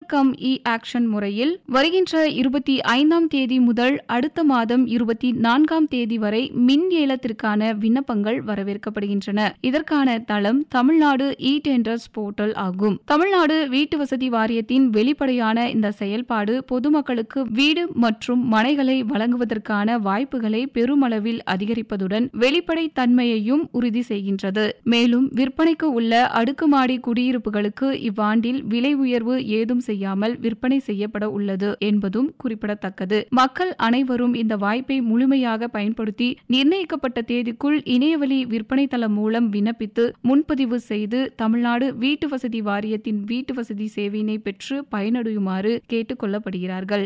come இ action முறையில் வருகின்ற இருபத்தி ஐந்தாம் தேதி முதல் அடுத்த மாதம் இருபத்தி நான்காம் தேதி வரை மின் ஏலத்திற்கான விண்ணப்பங்கள் வரவேற்கப்படுகின்றன இதற்கான தளம் தமிழ்நாடு இ டெண்டர்ஸ் போர்ட்டல் ஆகும் தமிழ்நாடு வீட்டு வசதி வாரியத்தின் வெளிப்படையான இந்த செயல்பாடு பொதுமக்களுக்கு வீடு மற்றும் மனைகளை வழங்குவதற்கான வாய்ப்புகளை பெருமளவில் அதிகரிப்பதுடன் வெளிப்படை தன்மையையும் உறுதி செய்கின்றது மேலும் விற்பனைக்கு உள்ள அடுக்குமாடி குடியிருப்புகளுக்கு இவ்வாண்டில் விலை உயர்வு ஏதும் செய்யாமல் விற்பனை செய்யப்பட உள்ளது என்பதும் குறிப்பிடத்தக்கது மக்கள் அனைவரும் இந்த வாய்ப்பை முழுமையாக பயன்படுத்தி நிர்ணயிக்கப்பட்ட தேதிக்குள் இணையவழி விற்பனை தளம் மூலம் விண்ணப்பித்து முன்பதிவு செய்து தமிழ்நாடு வீட்டு வசதி வாரியத்தின் வீட்டு வசதி சேவையினை பெற்று பயனடையுமாறு கேட்டுக் கொள்ளப்படுகிறார்கள்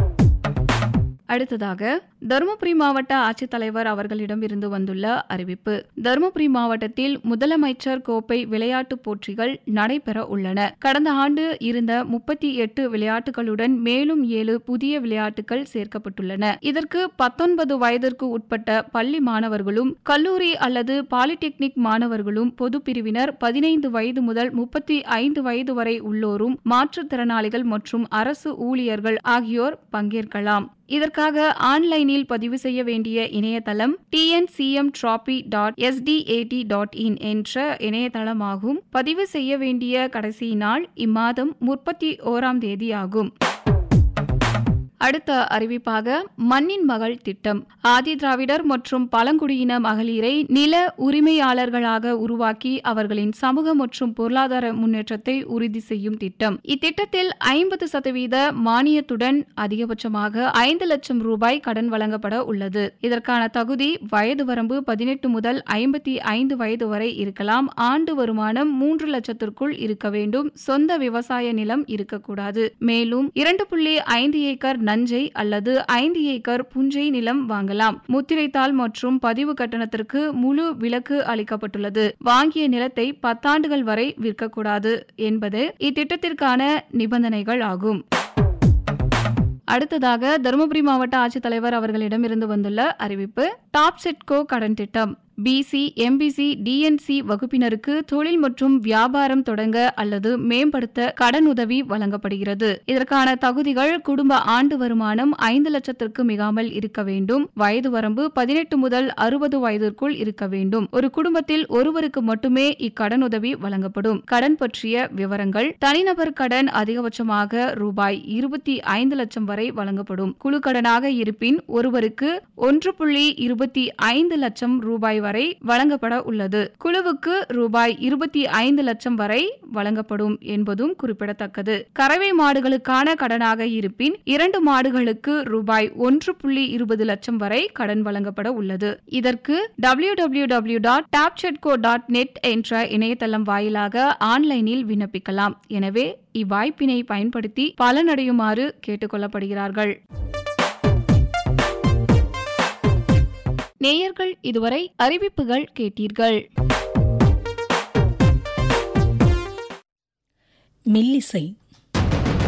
அடுத்ததாக தருமபுரி மாவட்ட ஆட்சித்தலைவர் அவர்களிடம் இருந்து வந்துள்ள அறிவிப்பு தருமபுரி மாவட்டத்தில் முதலமைச்சர் கோப்பை விளையாட்டுப் போட்டிகள் நடைபெற உள்ளன கடந்த ஆண்டு இருந்த முப்பத்தி எட்டு விளையாட்டுகளுடன் மேலும் ஏழு புதிய விளையாட்டுகள் சேர்க்கப்பட்டுள்ளன இதற்கு பத்தொன்பது வயதிற்கு உட்பட்ட பள்ளி மாணவர்களும் கல்லூரி அல்லது பாலிடெக்னிக் மாணவர்களும் பொது பிரிவினர் பதினைந்து வயது முதல் முப்பத்தி ஐந்து வயது வரை உள்ளோரும் மாற்றுத்திறனாளிகள் மற்றும் அரசு ஊழியர்கள் ஆகியோர் பங்கேற்கலாம் இதற்காக ஆன்லைனில் பதிவு செய்ய வேண்டிய இணையதளம் TNCM trophy dot SDAT dot in என்ற இணையதளமாகும் பதிவு செய்ய வேண்டிய கடைசி நாள் இம்மாதம் முப்பத்தி ஓராம் தேதி ஆகும் அடுத்த அறிவிப்பாக மண்ணின் மகள் திட்டம் ஆதி திராவிடர் மற்றும் பழங்குடியின மகளிரை நில உரிமையாளர்களாக உருவாக்கி அவர்களின் சமூக மற்றும் பொருளாதார முன்னேற்றத்தை உறுதி செய்யும் திட்டம் இத்திட்டத்தில் ஐம்பது சதவீத மானியத்துடன் அதிகபட்சமாக ஐந்து லட்சம் ரூபாய் கடன் வழங்கப்பட உள்ளது இதற்கான தகுதி வயது வரம்பு பதினெட்டு முதல் ஐம்பத்தி ஐந்து வயது வரை இருக்கலாம் ஆண்டு வருமானம் மூன்று லட்சத்திற்குள் இருக்க வேண்டும் சொந்த விவசாய நிலம் இருக்கக்கூடாது மேலும் இரண்டு புள்ளி ஐந்து ஏக்கர் நஞ்சை அல்லது ஐந்து ஏக்கர் புஞ்சை நிலம் வாங்கலாம் முத்திரைத்தாள் மற்றும் பதிவு கட்டணத்திற்கு முழு விலக்கு அளிக்கப்பட்டுள்ளது வாங்கிய நிலத்தை பத்தாண்டுகள் வரை விற்கக்கூடாது என்பது இத்திட்டத்திற்கான நிபந்தனைகள் ஆகும் அடுத்ததாக தருமபுரி மாவட்ட ஆட்சித்தலைவர் அவர்களிடம் இருந்து வந்துள்ள அறிவிப்பு டாப் செட்கோ கடன் திட்டம் பிசி எம்பிசி டிஎன்சி வகுப்பினருக்கு தொழில் மற்றும் வியாபாரம் தொடங்க அல்லது மேம்படுத்த கடன் உதவி வழங்கப்படுகிறது இதற்கான தகுதிகள் குடும்ப ஆண்டு வருமானம் ஐந்து லட்சத்திற்கு மிகாமல் இருக்க வேண்டும் வயது வரம்பு பதினெட்டு முதல் அறுபது வயதிற்குள் இருக்க வேண்டும் ஒரு குடும்பத்தில் ஒருவருக்கு மட்டுமே இக்கடன் உதவி வழங்கப்படும் கடன் பற்றிய விவரங்கள் தனிநபர் கடன் அதிகபட்சமாக ரூபாய் இருபத்தி ஐந்து லட்சம் வரை வழங்கப்படும் குழு கடனாக இருப்பின் ஒருவருக்கு ஒன்று புள்ளி இருபத்தி ஐந்து லட்சம் ரூபாய் வரை வழங்கப்பட உள்ளது குழுவுக்கு ரூபாய் இருபத்தி ஐந்து லட்சம் வரை வழங்கப்படும் என்பதும் குறிப்பிடத்தக்கது கறவை மாடுகளுக்கான கடனாக இருப்பின் இரண்டு மாடுகளுக்கு ரூபாய் ஒன்று புள்ளி இருபது லட்சம் வரை கடன் வழங்கப்பட உள்ளது இதற்கு W W W dot TABCEDCO dot net என்ற இணையதளம் வாயிலாக ஆன்லைனில் விண்ணப்பிக்கலாம் எனவே இவ்வாய்ப்பினை பயன்படுத்தி பலனடையுமாறு கேட்டுக்கொள்ளப்படுகிறார்கள் நேயர்கள் இதுவரை அறிவிப்புகள் கேட்டீர்கள் மெல்லிசை